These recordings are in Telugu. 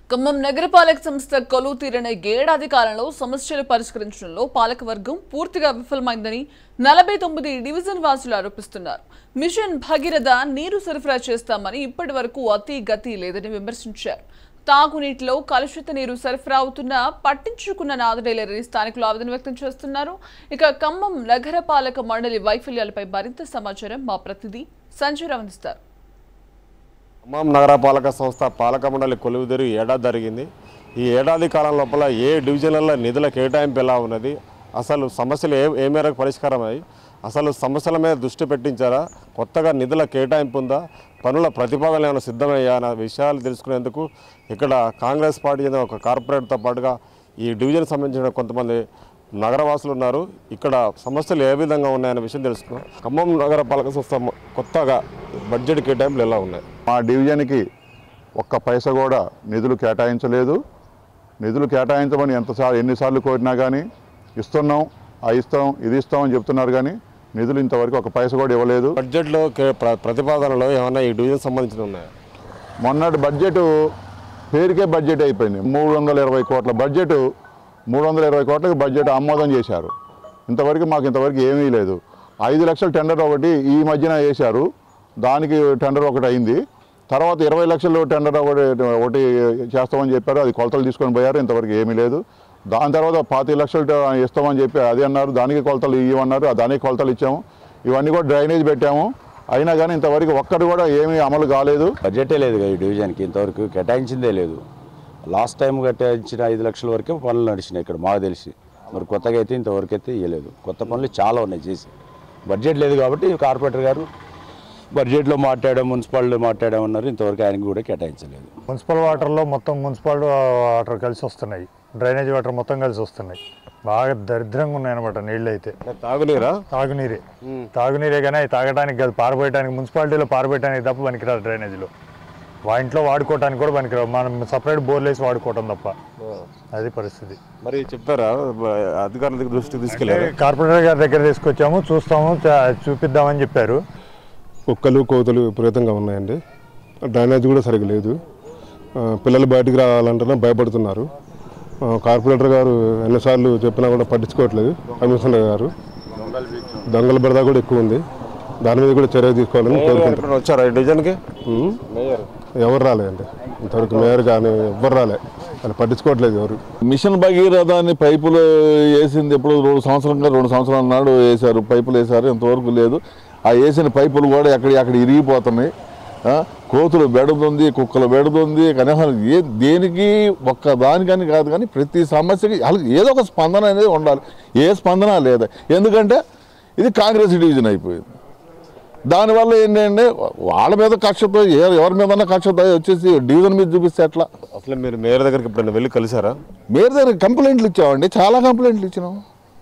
ఖమ్మం నగరపాలక సంస్థ కొలువు తీరిన ఏడాది కాలంలో సమస్యలు పరిష్కరించడంలో పాలకవర్గం పూర్తిగా విఫలమైందని నలభై తొమ్మిది డివిజన్ వాసులు ఆరోపిస్తున్నారు మిషన్ భగీరథ నీరు సరఫరా చేస్తామని ఇప్పటి వరకు అతి గతి లేదని విమర్శించారు తాగునీటిలో కలుషిత నీరు సరఫరా అవుతున్నా పట్టించుకున్న నాదుడే లేరని స్థానికులు ఆవేదన వ్యక్తం చేస్తున్నారు ఇక ఖమ్మం నగరపాలక మండలి వైఫల్యాలపై మరింత సమాచారం మా ప్రతినిధి సంజయ్ రావు అందిస్తారు ఖమ్మం నగరపాలక సంస్థ పాలక మండలి కొలువుదీరి ఏడాది జరిగింది ఈ ఏడాది కాలం లోపల ఏ డివిజన్లలో నిధుల కేటాయింపు ఎలా ఉన్నది అసలు సమస్యలు ఏ ఏ మేరకు పరిష్కారం అయ్యి అసలు సమస్యల మీద దృష్టి పెట్టించారా కొత్తగా నిధుల కేటాయింపు ఉందా పనుల ప్రతిపాదనలు ఏమైనా సిద్ధమయ్యా అన్న విషయాలు తెలుసుకునేందుకు ఇక్కడ కాంగ్రెస్ పార్టీ చెందిన ఒక కార్పొరేట్తో పాటుగా ఈ డివిజన్ సంబంధించిన కొంతమంది నగరవాసులు ఉన్నారు ఇక్కడ సమస్యలు ఏ విధంగా ఉన్నాయనే విషయం తెలుసుకున్నాం ఖమ్మం నగరపాలక సంస్థ కొత్తగా బడ్జెట్ కేటాయింపులు ఎలా ఉన్నాయి మా డివిజన్కి ఒక్క పైసా కూడా నిధులు కేటాయించలేదు నిధులు కేటాయించమని ఎంతసార్లు ఎన్నిసార్లు కోరినా కానీ ఇస్తున్నాం ఆ ఇస్తాం ఇది ఇస్తాం అని చెప్తున్నారు కానీ నిధులు ఇంతవరకు ఒక పైసా కూడా ఇవ్వలేదు బడ్జెట్లో కే- ప్ర- ప్రతిపాదనలో ఏమన్నా ఈ డివిజన్ సంబంధించిన ఉన్నాయా మొన్నటి బడ్జెట్ పేరుకే బడ్జెట్ అయిపోయింది మూడు వందల ఇరవై కోట్ల బడ్జెట్ మూడు వందల ఇరవై కోట్లకి బడ్జెట్ ఆమోదం చేశారు ఇంతవరకు మాకు ఇంతవరకు ఏమీ లేదు ఐదు లక్షల టెండర్ ఒకటి ఈ మధ్యన వేశారు దానికి టెండర్ ఒకటి అయింది తర్వాత ఇరవై లక్షలు టెండర్ ఒకటి ఒకటి చేస్తామని చెప్పారు అది కొలతలు తీసుకొని పోయారు ఇంతవరకు ఏమీ లేదు దాని తర్వాత పాతి లక్షలు ట- ఇస్తామని చెప్పి అది అన్నారు దానికి కొలతలు ఇవ్వమన్నారు దానికి కొలతలు ఇచ్చాము ఇవన్నీ కూడా డ్రైనేజ్ పెట్టాము అయినా కానీ ఇంతవరకు ఒక్కటి కూడా ఏమీ అమలు కాలేదు బడ్జెటే లేదు ఈ డివిజన్కి ఇంతవరకు కేటాయించిందే లేదు లాస్ట్ టైం కేటాయించిన ఐదు లక్షల వరకే పనులు నడిచినాయి ఇక్కడ మాకు తెలిసి మరి కొత్తగా అయితే ఇంతవరకు అయితే ఇవ్వలేదు కొత్త పనులు చాలా ఉన్నాయి చేసి బడ్జెట్ లేదు కాబట్టి కార్పొరేటర్ గారు బడ్జెట్లో మాట్లాడాం మున్సిపాలిటీ మాట్లాడామన్నారు ఇంతవరకు ఆయనకి కూడా కేటాయించలేదు మున్సిపల్ వాటర్లో మొత్తం మున్సిపల్ వాటర్ కలిసి వస్తున్నాయి డ్రైనేజ్ వాటర్ మొత్తం కలిసి వస్తున్నాయి బాగా దరిద్రంగా ఉన్నాయన్నమాట నీళ్ళు అయితే అంటే తాగునీరా తాగునీరే తాగునీరే కానీ అవి తాగడానికి కాదు పారబోయడానికి మున్సిపాలిటీలో పారబోయడానికి తప్ప పనికిరాదు డ్రైనేజ్లో వా ఇంట్లో వాడుకోవడానికి కూడా పనికిరాదు మనం సపరేట్ బోర్లు వేసి వాడుకోవటం తప్ప అది పరిస్థితి మరి చెప్పారా బ- అధికారుల దగ్గర దృష్టికి తీసుకెళ్లారు కార్పొరేటర్ గారి దగ్గర తీసుకొచ్చాము చూస్తాము చ- చూపిద్దామని చెప్పారు కుక్కలు కోతులు విపరీతంగా ఉన్నాయండి డ్రైనేజ్ కూడా సరిగ్గా లేదు ఆ, పిల్లలు బయటికి రావాలంటేనే భయపడుతున్నారు ఆ, కార్పొరేటర్ గారు ఎన్నిసార్లు చెప్పినా కూడా పట్టించుకోవట్లేదు కమిషనర్ గారు దొంగల బెడద కూడా ఎక్కువ ఉంది దాని మీద కూడా చర్య తీసుకోవాలని కోరుకుంటున్నాను ఇక్కడ వచ్చారా ఈ డివిజన్కి ఉమ్. ఎవరు రాలేదండి ఇంతవరకు మేయర్ కానీ ఎవ్వరు రాలే వాళ్ళు పట్టించుకోవట్లేదు ఎవరు మిషన్ భగీరథ అని పైపులు వేసింది ఎప్పుడు రెండు సంవత్సరంగా రెండు సంవత్సరాల నాడు వేశారు పైపులు వేశారు ఇంతవరకు లేదు ఆ వేసిన పైపులు కూడా ఎక్కడ అక్కడ ఇరిగిపోతున్నాయి ఆ, కోతులు బెడుతుంది కుక్కలు బెడుతుంది కనీసం ఏ దేనికి ఒక్క దానికని కాదు కానీ ప్రతి సమస్యకి వాళ్ళకి ఏదో ఒక స్పందన అనేది ఉండాలి ఏ స్పందన లేదా ఎందుకంటే ఇది కాంగ్రెస్ డివిజన్ అయిపోయింది దానివల్ల ఏంటంటే వాళ్ళ మీద కక్షతో ఏ- ఎవరి మీద కక్షతో వచ్చేసి డివిజన్ మీద చూపిస్తే ఎట్లా అసలు మీరు మేయర్ దగ్గరికి ఎప్పుడైనా వెళ్ళి కలిసారా మీరు దగ్గర కంప్లైంట్లు ఇచ్చామండి చాలా కంప్లైంట్లు ఇచ్చినాం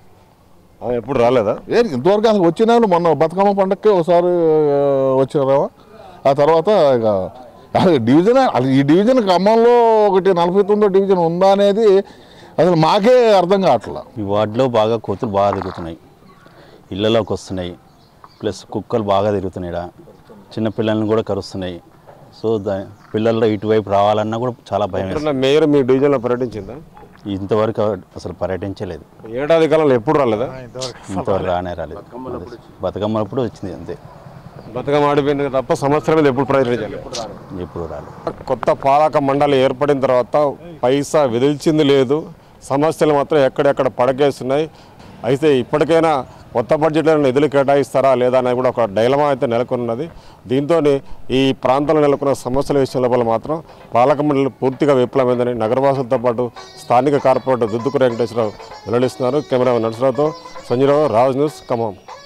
ఆమె ఎప్పుడు రాలేదా ఏ ఇంతవరకు అసలు వచ్చినాడు మొన్న బతుకమ్మ పండగకి ఒకసారి ఆ, వచ్చినారా ఆ తర్వాత ఇక అసలు డివిజన్ అసలు ఈ డివిజన్ ఖమ్మంలో ఒకటి నలభై తొమ్మిదో డివిజన్ ఉందా అనేది అసలు మాకే అర్థం కావట్లా ఈ వార్డులో బాగా కోతులు బాగా తిరుగుతున్నాయి ఇళ్ళలోకి వస్తున్నాయి ప్లస్ కుక్కలు బాగా తిరుగుతున్నాయి ఈడ. చిన్న పిల్లల్ని కూడా కరుస్తున్నాయి సో దా పిల్లల్లో ఇటువైపు రావాలన్నా కూడా చాలా భయం వేస్తుంది ఎప్పుడన్నా మేయర్ మీ డివిజన్లో పర్యటించిందా ఇంతవరకు అసలు పర్యటించలేదు ఏడాది కాలంలో ఎప్పుడు రాలేదా ఇంతవరకు రానే రాలేదు బతుకమ్మ అప్పుడు వచ్చింది అంతే బతుకమ్మ ఆడిపోయింది తప్ప సంవత్సరం మీద ఎప్పుడు ప్రయత్నించాలి ఎప్పుడు రాలేదు కొత్త పాలక మండలి ఏర్పడిన తర్వాత పైసా విదిల్చింది లేదు సమస్యలు మాత్రం ఎక్కడెక్కడ పడకేస్తున్నాయి అయితే ఇప్పటికైనా కొత్త బడ్జెట్లో నిధులు కేటాయిస్తారా లేదా అనేది కూడా ఒక డైలమా అయితే నెలకొన్నది దీంతో ఈ ప్రాంతంలో నెలకొన్న సమస్యల విషయం లోపల మాత్రం పాలక మండలి పూర్తిగా విఫలమైందని నగరవాసులతో పాటు స్థానిక కార్పొరేటర్ దుద్దుకు వెంకటేశ్వరరావు వెల్లడిస్తున్నారు కెమెరా నరసరావుతో సంజయరావు రాజ్ న్యూస్ ఖమ్మం